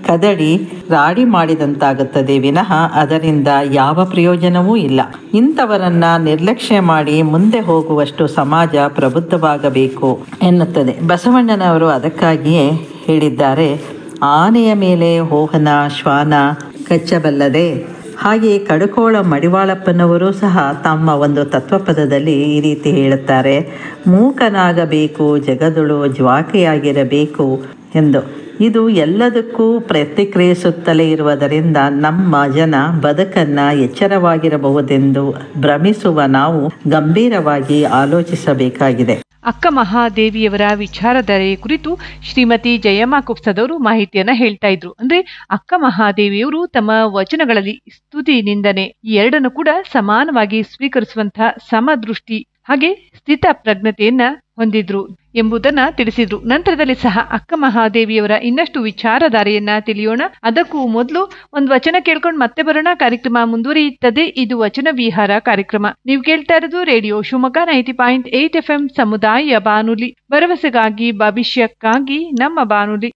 ಕದಡಿ ರಾಡಿ ಮಾಡಿದಂತಾಗುತ್ತದೆ ವಿನಃ ಅದರಿಂದ ಯಾವ ಪ್ರಯೋಜನವೂ ಇಲ್ಲ ಇಂಥವರನ್ನ ನಿರ್ಲಕ್ಷ್ಯ ಮಾಡಿ ಮುಂದೆ ಹೋಗುವಷ್ಟು ಸಮಾಜ ಪ್ರಬುದ್ಧವಾಗಬೇಕು ಎನ್ನುತ್ತದೆ ಬಸವಣ್ಣನವರು ಅದಕ್ಕಾಗಿಯೇ ಹೇಳಿದ್ದಾರೆ ಆನೆಯ ಮೇಲೆ ಹೋಹನ ಶ್ವಾನ ಕಚ್ಚಬಲ್ಲದೆ ಹಾಗೆ ಕಡುಕೋಳ ಮಡಿವಾಳಪ್ಪನವರು ಸಹ ತಮ್ಮ ಒಂದು ತತ್ವಪದದಲ್ಲಿ ಈ ರೀತಿ ಹೇಳುತ್ತಾರೆ ಮೂಕನಾಗಬೇಕು ಜಗದೊಳು ಜ್ವಾಕೆಯಾಗಿರಬೇಕು ಎಂದು ಇದು ಎಲ್ಲದಕ್ಕೂ ಪ್ರತಿಕ್ರಿಯಿಸುತ್ತಲೇ ಇರುವುದರಿಂದ ನಮ್ಮ ಜನ ಬದುಕನ್ನು ಎಚ್ಚರವಾಗಿರಬಹುದೆಂದು ಭ್ರಮಿಸುವ ನಾವು ಗಂಭೀರವಾಗಿ ಆಲೋಚಿಸಬೇಕಾಗಿದೆ ಅಕ್ಕ ಮಹಾದೇವಿಯವರ ವಿಚಾರಧಾರೆ ಕುರಿತು ಶ್ರೀಮತಿ ಜಯಮ್ಮ ಕುಪ್ಸದವರು ಮಾಹಿತಿಯನ್ನ ಹೇಳ್ತಾ ಇದ್ರು ಅಂದ್ರೆ ಅಕ್ಕ ಮಹಾದೇವಿಯವರು ತಮ್ಮ ವಚನಗಳಲ್ಲಿ ಸ್ತುತಿ ನಿಂದನೆ ಈ ಎರಡನ್ನು ಕೂಡ ಸಮಾನವಾಗಿ ಸ್ವೀಕರಿಸುವಂತಹ ಸಮದೃಷ್ಟಿ ಹಾಗೆ ಸ್ಥಿತ ಪ್ರಜ್ಞತೆಯನ್ನ ಹೊಂದಿದ್ರು ಎಂಬುದನ್ನ ತಿಳಿಸಿದ್ರು ನಂತರದಲ್ಲಿ ಸಹ ಅಕ್ಕ ಮಹಾದೇವಿಯವರ ಇನ್ನಷ್ಟು ವಿಚಾರಧಾರೆಯನ್ನ ತಿಳಿಯೋಣ ಅದಕ್ಕೂ ಮೊದಲು ಒಂದು ವಚನ ಕೇಳ್ಕೊಂಡು ಮತ್ತೆ ಬರೋಣ ಕಾರ್ಯಕ್ರಮ ಮುಂದುವರಿಯುತ್ತದೆ ಇದು ವಚನ ವಿಹಾರ ಕಾರ್ಯಕ್ರಮ ನೀವು ಕೇಳ್ತಾ ಇರೋದು radio Shivamogga ninety point eight FM ಎಂ ಸಮುದಾಯ ಬಾನುಲಿ ಭರವಸೆಗಾಗಿ ಭವಿಷ್ಯಕ್ಕಾಗಿ ನಮ್ಮ ಬಾನುಲಿ